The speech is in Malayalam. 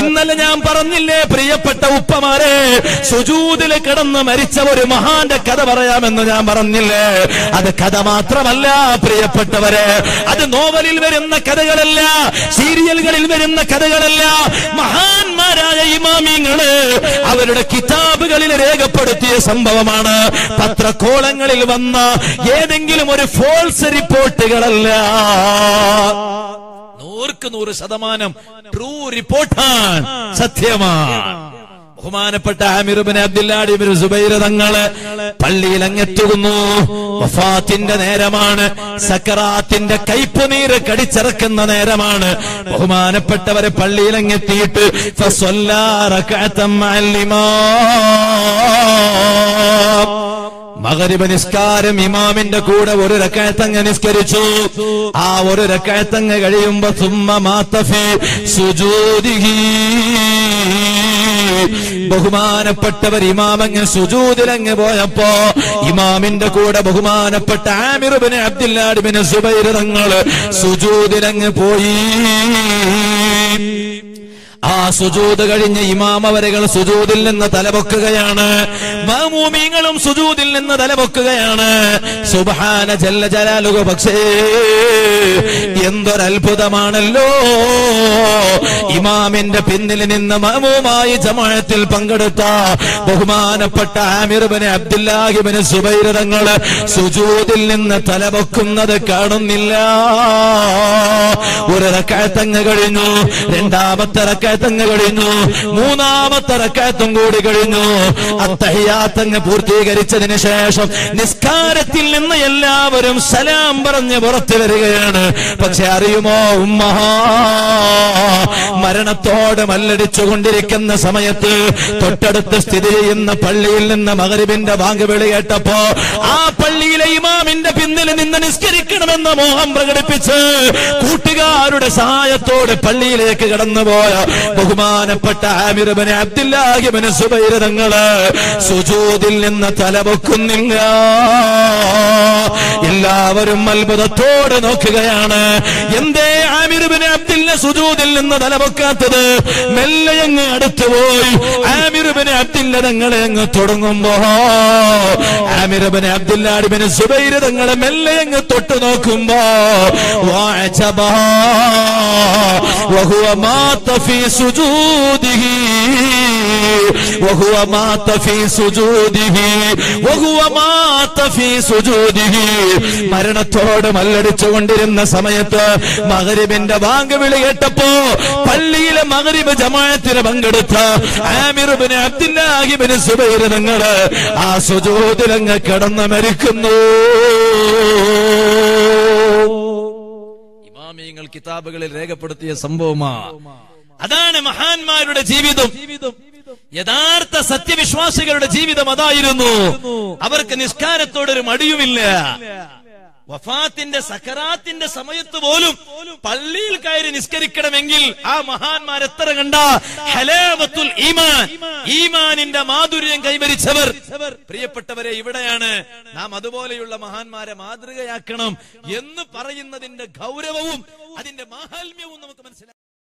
ഇന്നലെ ഞാൻ പറഞ്ഞില്ലേ പ്രിയപ്പെട്ട ഉപ്പമാരെ സുജൂതിൽ കിടന്ന് മരിച്ച ഒരു മഹാന്റെ കഥ പറയാമെന്ന് ഞാൻ പറഞ്ഞില്ലേ അത് കഥ മാത്രമല്ല പ്രിയപ്പെട്ടവരെ അത് നോവലിൽ വരുന്ന കഥകളല്ല സീരിയലുകളിൽ വരുന്ന കഥകളല്ല മഹാന്മാരായ ഇമാമിങ്ങള് അവരുടെ കിതാബുകളിൽ രേഖപ്പെടുത്തിയ സംഭവമാണ് പത്രക്കോളങ്ങളിൽ വന്ന ഏതെങ്കിലും ഒരു ഫോൾസ് റിപ്പോർട്ടുകളല്ല നൂർക്ക് നൂറ് ശതമാനം ട്രൂ റിപ്പോർട്ടാണ് സത്യമാണ് ബഹുമാനപ്പെട്ട ആമിറുബിന് അബ്ദുല്ലാഡിബിൻ സുബൈർ തങ്ങള് പള്ളിയിൽ അങ്ങെത്തുന്നു വഫാത്തിന്റെ നേരമാണ് സക്കറാത്തിന്റെ കയ്പുനീര് കടിച്ചിറക്കുന്ന നേരമാണ് ബഹുമാനപ്പെട്ടവരെ പള്ളിയിൽ അങ്ങെത്തിയിട്ട് ഫസ്വല്ലാ റകഅത്തം മഅൽ ഇമാം. മകരിബ് നിസ്കാരം ഇമാമിന്റെ കൂടെ ഒരു രക്കായത്തങ്ങ് നിസ്കരിച്ചു ആ ഒരു രക്കായത്തങ്ങ് കഴിയുമ്പോ സുമ്മ മാത്തഫി സുജൂദിഹി ബഹുമാനപ്പെട്ടവർ ഇമാമങ്ങ് സുജൂദിലങ്ങ് പോയപ്പോ ഇമാമിന്റെ കൂടെ ബഹുമാനപ്പെട്ട ആമിറുബിന് അബ്ദുല്ലാഡിബിന് സുബൈർ തങ്ങള് സുജൂദിലങ്ങ് പോയി ആ സുജൂത് കഴിഞ്ഞ് ഇമാമവരകൾ സുജൂതിൽ നിന്ന് തലപൊക്കുകയാണ് മാമൂമീങ്ങളും സുജൂതിൽ നിന്ന് തലപൊക്കുകയാണ് സുബഹാന ജല്ല ജലാലുക പക്ഷേ എന്തൊരത്ഭുതമാണല്ലോ ഇമാമിന്റെ പിന്നിൽ നിന്ന് മാമൂമായി ജമാഅത്തിൽ പങ്കെടുത്ത ബഹുമാനപ്പെട്ട ആമിർബിന് അബ്ദുല്ലാഹിബിന് സുബൈരതങ്ങള് സുജൂതിൽ നിന്ന് തലപൊക്കുന്നത് കാണുന്നില്ല ഒരു റക്കായത്തങ്ങ് കഴിഞ്ഞു രണ്ടാമത്തെ റക്കായത്തങ്ങ് കഴിഞ്ഞു മൂന്നാമത്തെ റക്കായത്തും കൂടി കഴിഞ്ഞു അത്തഹ്യാത്തങ്ങ് പൂർത്തീകരിച്ചതിന് ശേഷം നിസ്കാരത്തിൽ നിന്ന് എല്ലാവരും സലാം പറഞ്ഞ് പുറത്തു വരികയാണ് പക്ഷെ അറിയുമോ ഉമ്മ മരണത്തോട് മല്ലടിച്ചു കൊണ്ടിരിക്കുന്ന സമയത്ത് തൊട്ടടുത്ത് സ്ഥിതി ചെയ്യുന്ന പള്ളിയിൽ നിന്ന് മകരിബിന്റെ ബാങ്ക് വിളി കേട്ടപ്പോ ആ പള്ളിയിലെ ഇമാമിന്റെ പിന്നിൽ നിന്ന് നിസ്കരിക്കണമെന്ന മോഹം പ്രകടിപ്പിച്ച് കൂട്ടുകാരുടെ സഹായത്തോടെ പള്ളിയിലേക്ക് കടന്നുപോയ ബഹുമാനപ്പെട്ട ആമിറുബന് അബ്ദുല്ലാഹിബന് സുബൈർ തങ്ങള് സുജൂതിൽ നിന്ന് തലപൊക്കുന്നില്ല എല്ലാവരും അത്ഭുതത്തോടെ നോക്കുകയാണ് എന്തേ ആമിറുബിന് അബ്ദുല്ല സുജൂതിൽ നിന്ന് തലപൊക്കാത്തത് മെല്ലെ അങ്ങ് അടുത്തുപോയി ആമിറുബിന് അബ്ദുല്ല തങ്ങളെ അങ്ങ് തുടങ്ങുമ്പോ ആമിറുബിന് അബ്ദുല്ലാടിബിന് സുബൈർ തങ്ങളെ മെല്ലെ അങ്ങ് തൊട്ടു നോക്കുമ്പോ വാചബാ وهو مات في سجوده وهو مات في سجوده وهو مات في سجوده മരണത്തോട് മല്ലടിച്ചുകൊണ്ടിരുന്ന സമയത്ത് മകരിബിന്റെ ബാങ്ക് വിളി കേട്ടപ്പോ പള്ളിയിലെ മകരിബ് ജമാഅത്തിന് പങ്കെടുത്ത ആമിറുബിന് അബ്ദുല്ലാഹിബിന് സുബൈർ നിങ്ങള് ആ സുജൂതിലങ്ങ് കിടന്ന് മരിക്കുന്നു ഇമാമിയങ്ങൾ കിതാബുകളിൽ രേഖപ്പെടുത്തിയ സംഭവമാ അതാണ് മഹാന്മാരുടെ ജീവിതം യഥാർത്ഥ സത്യവിശ്വാസികളുടെ ജീവിതം അതായിരുന്നു അവർക്ക് നിസ്കാരത്തോടൊരു മടിയുമില്ല വഫാത്തിന്റെ സക്കറാത്തിന്റെ സമയത്ത് പോലും പള്ളിയിൽ കയറി നിസ്കരിക്കണമെങ്കിൽ ആ മഹാന്മാർ എത്ര കണ്ട ഹലാവത്തുൽ ഈമാൻ ഈമാനിന്റെ മാധുര്യം കൈവരിച്ചവർ പ്രിയപ്പെട്ടവരെ ഇവിടെയാണ് നാം അതുപോലെയുള്ള മഹാന്മാരെ മാതൃകയാക്കണം എന്ന് പറയുന്നതിന്റെ ഗൗരവവും അതിന്റെ മാഹാത്മ്യവും നമുക്ക് മനസ്സിലാക്കാം